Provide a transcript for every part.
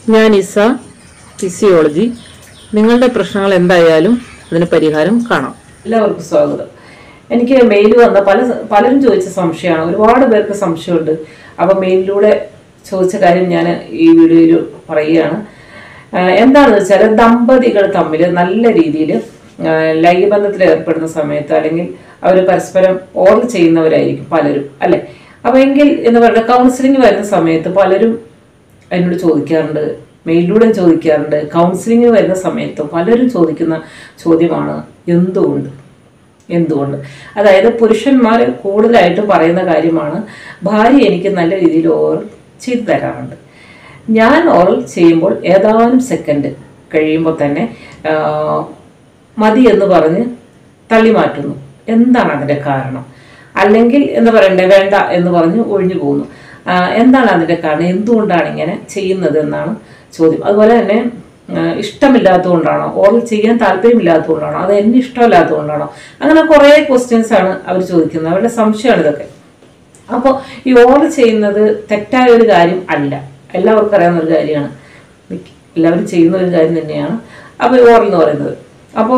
ഞാൻ ഇസ ഫിസിയോളജി നിങ്ങളുടെ പ്രശ്നങ്ങൾ എന്തായാലും അതിന് പരിഹാരം കാണാം എല്ലാവർക്കും സ്വാഗതം എനിക്ക് മെയിൽ വന്ന പല പലരും ചോദിച്ച സംശയമാണ് ഒരുപാട് പേർക്ക് സംശയമുണ്ട് അപ്പം മെയിലിലൂടെ ചോദിച്ച കാര്യം ഞാൻ ഈ വീഡിയോയിൽ പറയുകയാണ് ആഹ് എന്താണെന്ന് വെച്ചാൽ ദമ്പതികൾ തമ്മിൽ നല്ല രീതിയിൽ ലൈംഗികബന്ധത്തിൽ ഏർപ്പെടുന്ന സമയത്ത് അല്ലെങ്കിൽ അവർ പരസ്പരം ഓർഡർ ചെയ്യുന്നവരായിരിക്കും പലരും അല്ലെ അപ്പോൾ എങ്കിൽ എന്ന് പറയുന്നത് കൗൺസിലിംഗ് വരുന്ന സമയത്ത് പലരും എന്നോട് ചോദിക്കാറുണ്ട് മെയിലിലൂടെ ചോദിക്കാറുണ്ട് കൗൺസിലിംഗ് വരുന്ന സമയത്തും പലരും ചോദിക്കുന്ന ചോദ്യമാണ് എന്തുകൊണ്ട് എന്തുകൊണ്ട് അതായത് പുരുഷന്മാർ കൂടുതലായിട്ടും പറയുന്ന കാര്യമാണ് ഭാര്യ എനിക്ക് നല്ല രീതിയിൽ ഓറൽ ചെയ്തു തരാറുണ്ട് ഞാൻ ഓറൽ ചെയ്യുമ്പോൾ ഏതാനും സെക്കൻഡ് കഴിയുമ്പോൾ തന്നെ ആ, മതി എന്ന് പറഞ്ഞ് തള്ളി മാറ്റുന്നു എന്താണ് അതിൻ്റെ കാരണം അല്ലെങ്കിൽ എന്ന് പറയണ്ടേ വേണ്ട എന്ന് പറഞ്ഞ് ഒഴിഞ്ഞു പോകുന്നു ആ, എന്താണ് അതിൻ്റെ കാരണം എന്തുകൊണ്ടാണ് ഇങ്ങനെ ചെയ്യുന്നത് എന്നാണ് ചോദ്യം അതുപോലെ തന്നെ ആ, ഇഷ്ടമില്ലാത്തതുകൊണ്ടാണോ ഓർഡർ ചെയ്യാൻ താല്പര്യമില്ലാത്തതുകൊണ്ടാണോ അത് എന്നെ ഇഷ്ടമില്ലാത്തതുകൊണ്ടാണോ അങ്ങനെ കുറേ ക്വസ്റ്റ്യൻസ് ആണ് അവർ ചോദിക്കുന്നത് അവരുടെ സംശയമാണ് ഇതൊക്കെ അപ്പോൾ ഈ ഓർഡർ ചെയ്യുന്നത് തെറ്റായ ഒരു കാര്യം അല്ല എല്ലാവർക്കും അറിയാവുന്ന ഒരു കാര്യമാണ് മിക്ക- എല്ലാവരും ചെയ്യുന്ന ഒരു കാര്യം തന്നെയാണ് അപ്പോൾ ഓർഡർ എന്ന് പറയുന്നത് അപ്പോൾ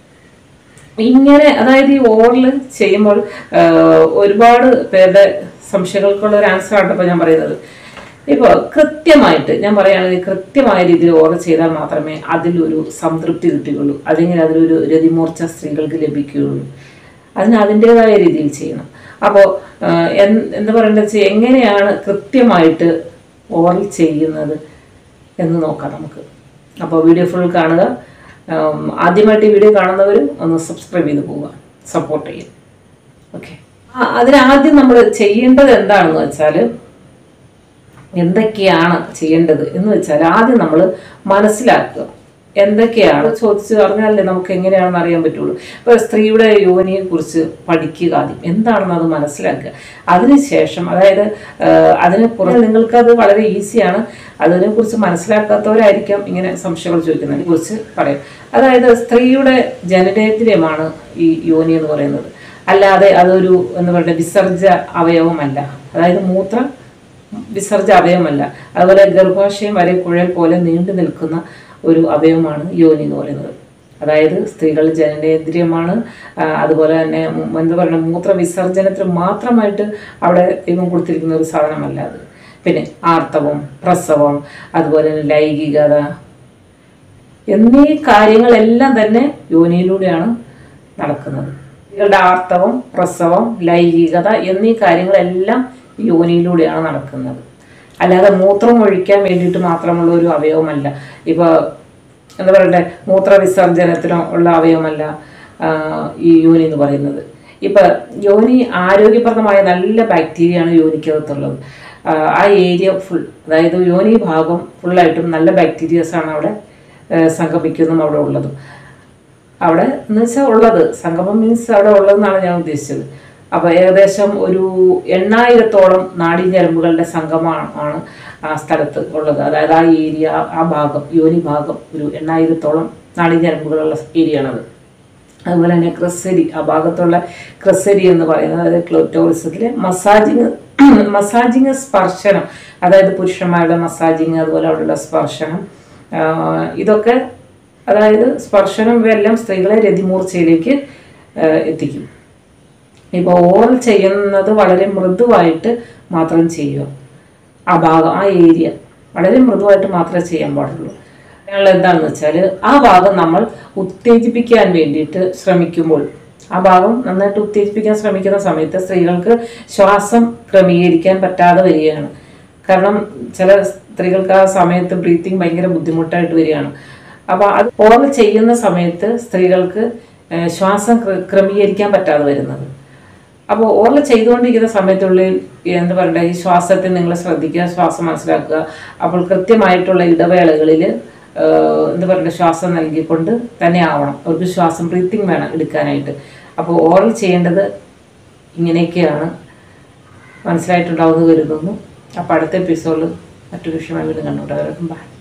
ഇങ്ങനെ അതായത് ഈ ഓറൽ ചെയ്യുമ്പോൾ ആ, ഒരുപാട് പേരുടെ സംശയങ്ങൾക്കുള്ള ഒരു ആൻസർ ആണ് ഇപ്പോൾ ഞാൻ പറയുന്നത് ഇപ്പോൾ കൃത്യമായിട്ട് ഞാൻ പറയുകയാണെങ്കിൽ കൃത്യമായ രീതിയിൽ ഓർഡർ ചെയ്താൽ മാത്രമേ അതിലൊരു സംതൃപ്തി കിട്ടുകയുള്ളൂ അല്ലെങ്കിൽ അതിലൊരു രതിമൂർച്ച സ്ത്രീകൾക്ക് ലഭിക്കുകയുള്ളൂ അതിന് അതിൻ്റെതായ രീതിയിൽ ചെയ്യണം അപ്പോൾ എന്താ പറയേണ്ടത് വെച്ചാൽ എങ്ങനെയാണ് കൃത്യമായിട്ട് ഓർഡർ ചെയ്യുന്നത് എന്ന് നോക്കാം നമുക്ക് അപ്പോൾ വീഡിയോ ഫുൾ കാണുക ഉം, ആദ്യമായിട്ട് ഈ വീഡിയോ കാണുന്നവർ ഒന്ന് സബ്സ്ക്രൈബ് ചെയ്ത് പോവുക സപ്പോർട്ട് ചെയ്യും ഓക്കെ അതിനാദ്യം നമ്മൾ ചെയ്യേണ്ടത് എന്താണെന്ന് വെച്ചാൽ എന്തൊക്കെയാണ് ചെയ്യേണ്ടത് എന്ന് വെച്ചാൽ ആദ്യം നമ്മൾ മനസ്സിലാക്കുക എന്തൊക്കെയാണ് ചോദിച്ചു പറഞ്ഞാലേ നമുക്ക് എങ്ങനെയാണെന്ന് അറിയാൻ പറ്റുള്ളൂ ഇപ്പൊ സ്ത്രീയുടെ യോനിയെ കുറിച്ച് പഠിക്കുക ആദ്യം എന്താണെന്ന് അത് മനസ്സിലാക്കുക അതിനുശേഷം അതായത് ആഹ് അതിനെ കുറിച്ച് നിങ്ങൾക്ക് അത് വളരെ ഈസിയാണ് അതിനെ കുറിച്ച് മനസ്സിലാക്കാത്തവരായിരിക്കാം ഇങ്ങനെ സംശയങ്ങൾ ചോദിക്കുന്നതിനെ കുറിച്ച് പറയാം അതായത് സ്ത്രീയുടെ ജനനേന്ദ്രിയമാണ് ഈ യോനി എന്ന് പറയുന്നത് അല്ലാതെ അതൊരു എന്താ പറയുക വിസർജ അവയവമല്ല അതായത് മൂത്ര വിസർജ അവയവമല്ല അതുപോലെ ഗർഭാശയം വരെ കുഴൽ പോലെ നീണ്ടു നിൽക്കുന്ന ഒരു അവയവമാണ് യോനി എന്ന് പറയുന്നത് അതായത് സ്ത്രീകളുടെ ജനനേന്ദ്രിയമാണ് ആ, അതുപോലെ തന്നെ ഉം, എന്താ പറയുക മൂത്ര വിസർജനത്തിന് മാത്രമായിട്ട് അവിടെ ദൈവം കൊടുത്തിരിക്കുന്ന ഒരു സാധനമല്ല അത് പിന്നെ ആർത്തവം പ്രസവം അതുപോലെ തന്നെ ലൈംഗികത എന്നീ കാര്യങ്ങളെല്ലാം തന്നെ യോനിയിലൂടെയാണ് നടക്കുന്നത് സ്ത്രീകളുടെ ആർത്തവം പ്രസവം ലൈംഗികത എന്നീ കാര്യങ്ങളെല്ലാം യോനിയിലൂടെയാണ് നടക്കുന്നത് അല്ലാതെ മൂത്രം ഒഴിക്കാൻ വേണ്ടിയിട്ട് മാത്രമുള്ള ഒരു അവയവമല്ല ഇപ്പോൾ എന്താ പറയണ്ടേ മൂത്ര വിസർജനത്തിനോ ഉള്ള അവയവമല്ല ആ, ഈ യോനി എന്ന് പറയുന്നത് ഇപ്പൊ യോനി ആരോഗ്യപ്രദമായ നല്ല ബാക്ടീരിയയാണ് യോനിക്കകത്തുള്ളത് ആ, ആ ഏരിയ ഫുൾ അതായത് യോനി ഭാഗം ഫുള്ളായിട്ടും നല്ല ബാക്ടീരിയസ് ആണ് അവിടെ ആ, സംഗമിക്കുന്നതും അവിടെ ഉള്ളതും അവിടെ എന്ന് വെച്ചാൽ ഉള്ളത് സംഗമം മീൻസ് അവിടെ ഉള്ളതെന്നാണ് ഞാൻ ഉദ്ദേശിച്ചത് അപ്പോൾ ഏകദേശം ഒരു എണ്ണായിരത്തോളം നാഡീഞരമ്പുകളുടെ സംഗമമാണ് ആണ് ആ സ്ഥലത്ത് ഉള്ളത് അതായത് ആ ഏരിയ ആ ഭാഗം യോനി ഭാഗം ഒരു എണ്ണായിരത്തോളം നാഡീഞരമ്പുകളുള്ള ഏരിയ ആണത് അതുപോലെ തന്നെ ക്രസരി ആ ഭാഗത്തുള്ള ക്രസരി എന്ന് പറയുന്നത് അതായത് ക്ലോറ്റോറിസത്തിലെ മസാജിങ് മസാജിങ് സ്പർശനം അതായത് പുരുഷന്മാരുടെ മസാജിങ് അതുപോലെ അവിടെയുള്ള സ്പർശനം ആ, ഇതൊക്കെ അതായത് സ്പർശനം ഇവയെല്ലാം സ്ത്രീകളെ രതിമൂർച്ചയിലേക്ക് ആ, എത്തിക്കും ഇപ്പോൾ ഓറൽ ചെയ്യുന്നത് വളരെ മൃദുവായിട്ട് മാത്രം ചെയ്യുക ആ ഭാഗം ആ ഏരിയ വളരെ മൃദുവായിട്ട് മാത്രമേ ചെയ്യാൻ പാടുള്ളൂ ഞങ്ങൾ എന്താണെന്ന് വെച്ചാൽ ആ ഭാഗം നമ്മൾ ഉത്തേജിപ്പിക്കാൻ വേണ്ടിയിട്ട് ശ്രമിക്കുമ്പോൾ ആ ഭാഗം നന്നായിട്ട് ഉത്തേജിപ്പിക്കാൻ ശ്രമിക്കുന്ന സമയത്ത് സ്ത്രീകൾക്ക് ശ്വാസം ക്രമീകരിക്കാൻ പറ്റാതെ വരികയാണ് കാരണം ചില സ്ത്രീകൾക്ക് ആ സമയത്ത് ബ്രീത്തിങ് ഭയങ്കര ബുദ്ധിമുട്ടായിട്ട് വരികയാണ് അപ്പോൾ അത് ഓറൽ ചെയ്യുന്ന സമയത്ത് സ്ത്രീകൾക്ക് ഏഹ്, ശ്വാസം ക്ര- ക്രമീകരിക്കാൻ പറ്റാതെ വരുന്നത് അപ്പോൾ ഓർല ചെയ്തുകൊണ്ടിരിക്കുന്ന സമയത്തുള്ളിൽ ഈ എന്താ പറയണ്ടേ ഈ ശ്വാസത്തെ നിങ്ങൾ ശ്രദ്ധിക്കുക ശ്വാസം മനസ്സിലാക്കുക അപ്പോൾ കൃത്യമായിട്ടുള്ള ഇടവേളകളിൽ എന്താ പറയണ്ടേ ശ്വാസം നൽകിക്കൊണ്ട് തന്നെ ആവണം അവർക്ക് ശ്വാസം ബ്രീത്തിങ് വേണം എടുക്കാനായിട്ട് അപ്പോൾ ഓറൽ ചെയ്യേണ്ടത് ഇങ്ങനെയൊക്കെയാണ് മനസ്സിലായിട്ടുണ്ടാവുമെന്ന് കരുതുന്നു അപ്പോൾ അടുത്ത എപ്പിസോഡിൽ മറ്റൊരു വിഷയമായി വീണ്ടും കണ്ടുകൊണ്ടാകും ബൈ